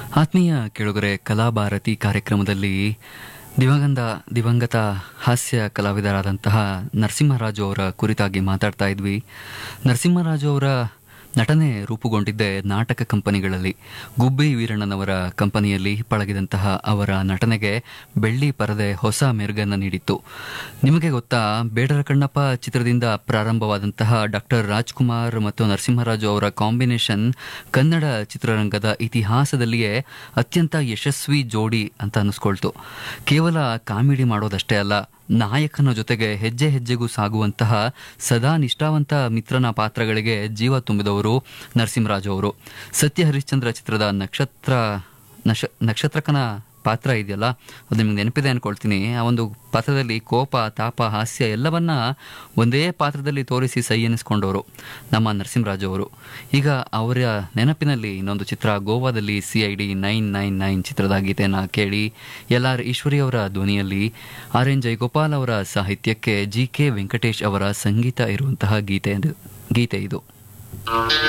ಆತ್ಮೀಯ ಕೆಳಗರೆ ಕಲಾಭಾರತಿ ಕಾರ್ಯಕ್ರಮದಲ್ಲಿ ದಿವಂಗತ ದಿವಂಗತ ಹಾಸ್ಯ ಕಲಾವಿದರಾದಂತಹ ನರಸಿಂಹರಾಜು ಅವರ ಕುರಿತಾಗಿ ಮಾತಾಡ್ತಾ ಇದ್ವಿ ನರಸಿಂಹರಾಜು ಅವರ ನಟನೆ ರೂಪುಗೊಂಡಿದ್ದೆ ನಾಟಕ ಕಂಪನಿಗಳಲ್ಲಿ ಗುಬ್ಬಿ ವೀರಣ್ಣನವರ ಕಂಪನಿಯಲ್ಲಿ ಪಳಗಿದಂತಹ ಅವರ ನಟನೆಗೆ ಬೆಳ್ಳಿ ಪರದೆ ಹೊಸ ಮೆರುಗನ್ನು ನೀಡಿತ್ತು ನಿಮಗೆ ಗೊತ್ತಾ ಬೇಡರ ಕಣ್ಣಪ್ಪ ಚಿತ್ರದಿಂದ ಪ್ರಾರಂಭವಾದಂತಹ ಡಾಕ್ಟರ್ ರಾಜ್ಕುಮಾರ್ ಮತ್ತು ನರಸಿಂಹರಾಜು ಅವರ ಕಾಂಬಿನೇಷನ್ ಕನ್ನಡ ಚಿತ್ರರಂಗದ ಇತಿಹಾಸದಲ್ಲಿಯೇ ಅತ್ಯಂತ ಯಶಸ್ವಿ ಜೋಡಿ ಅಂತ ಅನ್ನಿಸ್ಕೊಳ್ತು ಕೇವಲ ಕಾಮಿಡಿ ಮಾಡೋದಷ್ಟೇ ಅಲ್ಲ ನಾಯಕನ ಜೊತೆಗೆ ಹೆಜ್ಜೆ ಹೆಜ್ಜೆಗೂ ಸಾಗುವಂತಹ ಸದಾ ನಿಷ್ಠಾವಂತ ಮಿತ್ರನ ಪಾತ್ರಗಳಿಗೆ ಜೀವ ತುಂಬಿದವರು ನರಸಿಂಹರಾಜು ಅವರು ಸತ್ಯ ಹರಿಶ್ಚಂದ್ರ ಚಿತ್ರದ ನಕ್ಷತ್ರ ನಕ್ಷ ನಕ್ಷತ್ರಕನ ಪಾತ್ರ ಇದೆಯಲ್ಲ ಅದು ನಿಮ್ಗೆ ನೆನಪಿದೆ ಅನ್ಕೊಳ್ತೀನಿ ಆ ಒಂದು ಪಾತ್ರದಲ್ಲಿ ಕೋಪ ತಾಪ ಹಾಸ್ಯ ಎಲ್ಲವನ್ನ ಒಂದೇ ಪಾತ್ರದಲ್ಲಿ ತೋರಿಸಿ ಸೈ ಎನಿಸ್ಕೊಂಡವರು ನಮ್ಮ ನರಸಿಂಹರಾಜು ಅವರು ಈಗ ಅವರ ನೆನಪಿನಲ್ಲಿ ಇನ್ನೊಂದು ಚಿತ್ರ ಗೋವಾದಲ್ಲಿ C I D nine nine nine ಚಿತ್ರದ ಗೀತೆಯನ್ನು ಕೇಳಿ ಎಲ್ ಆರ್ ಈಶ್ವರಿ ಅವರ ಧ್ವನಿಯಲ್ಲಿ ಆರ್ ಎನ್ ಜಯಗೋಪಾಲ್ ಅವರ ಸಾಹಿತ್ಯಕ್ಕೆ ಜಿ ಕೆ ವೆಂಕಟೇಶ್ ಅವರ ಸಂಗೀತ ಇರುವಂತಹ ಗೀತೆ ಇದು- ಗೀತೆ ಇದು